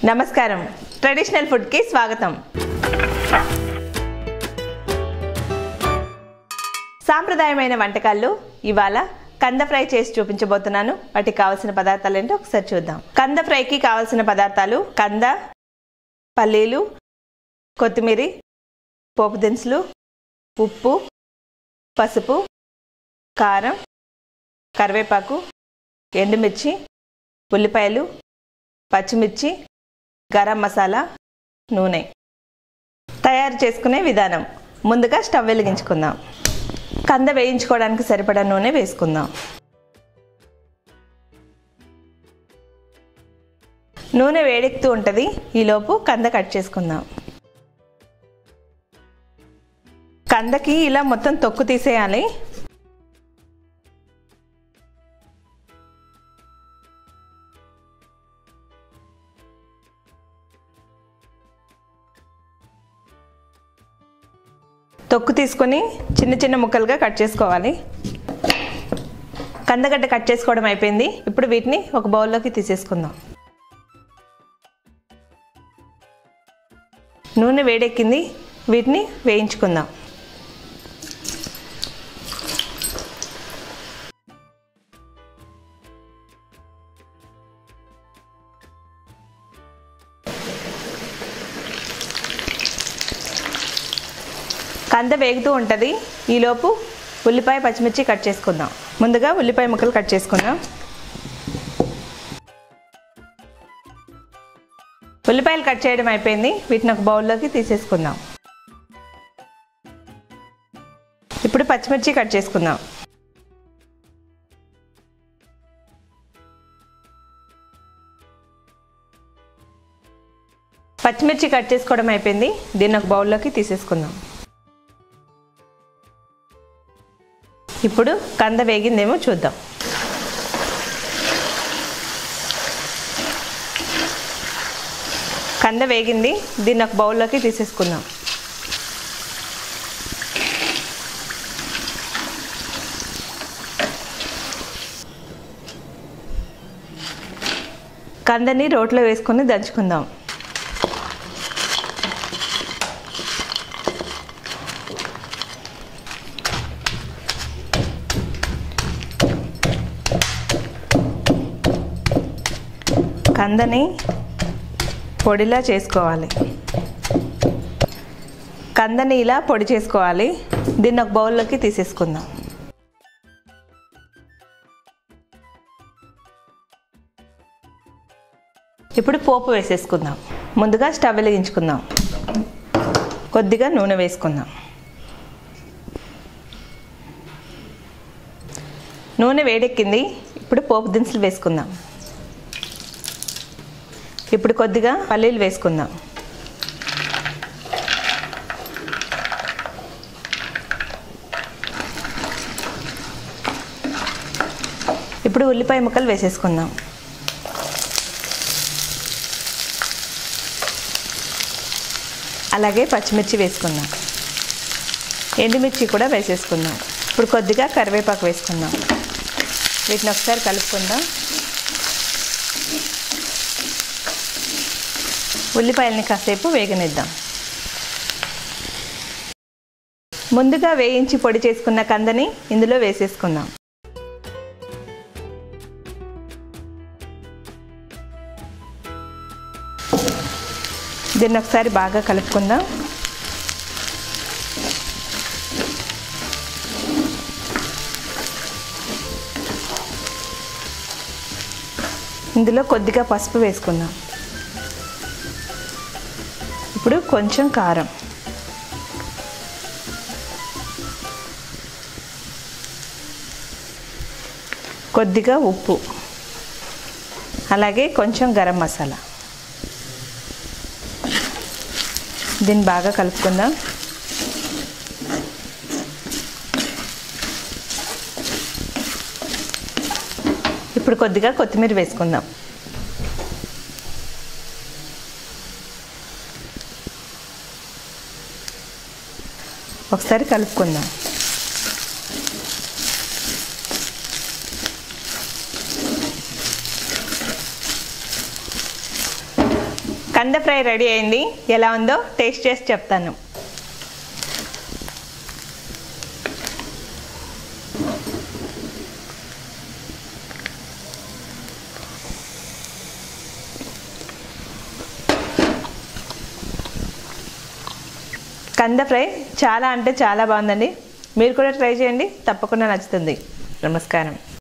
నమస్కారం ట్రెడిషనల్ ఫుడ్కి స్వాగతం సాంప్రదాయమైన వంటకాల్లో ఇవాళ కంద ఫ్రై చేసి చూపించబోతున్నాను వాటికి కావాల్సిన పదార్థాలు ఏంటో ఒకసారి చూద్దాం కంద ఫ్రైకి కావాల్సిన పదార్థాలు కంద పల్లీలు కొత్తిమీర పోపు దినుసులు ఉప్పు పసుపు కారం కరివేపాకు ఎండుమిర్చి ఉల్లిపాయలు పచ్చిమిర్చి గరం మసాలా నూనె తయారు చేసుకునే విధానం ముందుగా స్టవ్ వెలిగించుకుందాం కంద వేయించుకోవడానికి సరిపడా నూనె వేసుకుందాం నూనె వేడెక్కుతూ ఉంటుంది ఈలోపు కంద కట్ చేసుకుందాం కందకి ఇలా మొత్తం తొక్కు తీసేయాలి తొక్కు తీసుకొని చిన్న చిన్న ముక్కలుగా కట్ చేసుకోవాలి కందగడ్డ కట్ చేసుకోవడం అయిపోయింది ఇప్పుడు వీటిని ఒక బౌల్లోకి తీసేసుకుందాం నూనె వేడెక్కింది వీటిని వేయించుకుందాం కంద వేగుతూ ఉంటుంది ఈలోపు ఉల్లిపాయ పచ్చిమిర్చి కట్ చేసుకుందాం ముందుగా ఉల్లిపాయ ముక్కలు కట్ చేసుకుందాం ఉల్లిపాయలు కట్ చేయడం అయిపోయింది వీటిని ఒక బౌల్లోకి తీసేసుకుందాం ఇప్పుడు పచ్చిమిర్చి కట్ చేసుకుందాం పచ్చిమిర్చి కట్ చేసుకోవడం అయిపోయింది దీన్ని ఒక బౌల్లోకి తీసేసుకుందాం ఇప్పుడు కంద వేగిందేమో చూద్దాం కంద వేగింది దీన్ని ఒక బౌల్లోకి తీసేసుకుందాం కందని రోట్లో వేసుకొని దంచుకుందాం కందని పొడిలా చేసుకోవాలి కందని ఇలా పొడి చేసుకోవాలి దీన్ని ఒక బౌల్లోకి తీసేసుకుందాం ఇప్పుడు పోపు వేసేసుకుందాం ముందుగా స్టవ్ వెలిగించుకుందాం కొద్దిగా నూనె వేసుకుందాం నూనె వేడెక్కింది ఇప్పుడు పోపు దినుసులు వేసుకుందాం ఇప్పుడు కొద్దిగా పల్లీలు వేసుకుందాం ఇప్పుడు ఉల్లిపాయ ముక్కలు వేసేసుకుందాం అలాగే పచ్చిమిర్చి వేసుకుందాం ఎండుమిర్చి కూడా వేసేసుకుందాం ఇప్పుడు కొద్దిగా కరివేపాకు వేసుకుందాం వీటిని ఒకసారి కలుపుకుందాం ఉల్లిపాయలని కాసేపు వేగనిద్దాం ముందుగా వేయించి పొడి చేసుకున్న కందని ఇందులో వేసేసుకుందాం దీన్ని ఒకసారి బాగా కలుపుకుందాం ఇందులో కొద్దిగా పసుపు వేసుకుందాం ఇప్పుడు కొంచెం కారం కొద్దిగా ఉప్పు అలాగే కొంచెం గరం మసాలా దీన్ని బాగా కలుపుకుందాం ఇప్పుడు కొద్దిగా కొత్తిమీర వేసుకుందాం ఒకసారి కలుపుకుందాం కంద ఫ్రై రెడీ అయింది ఎలా ఉందో టేస్ట్ చేసి చెప్తాను కంద ఫ్రై చాలా అంటే చాలా బాగుందండి మీరు కూడా ట్రై చేయండి తప్పకుండా నచ్చుతుంది నమస్కారం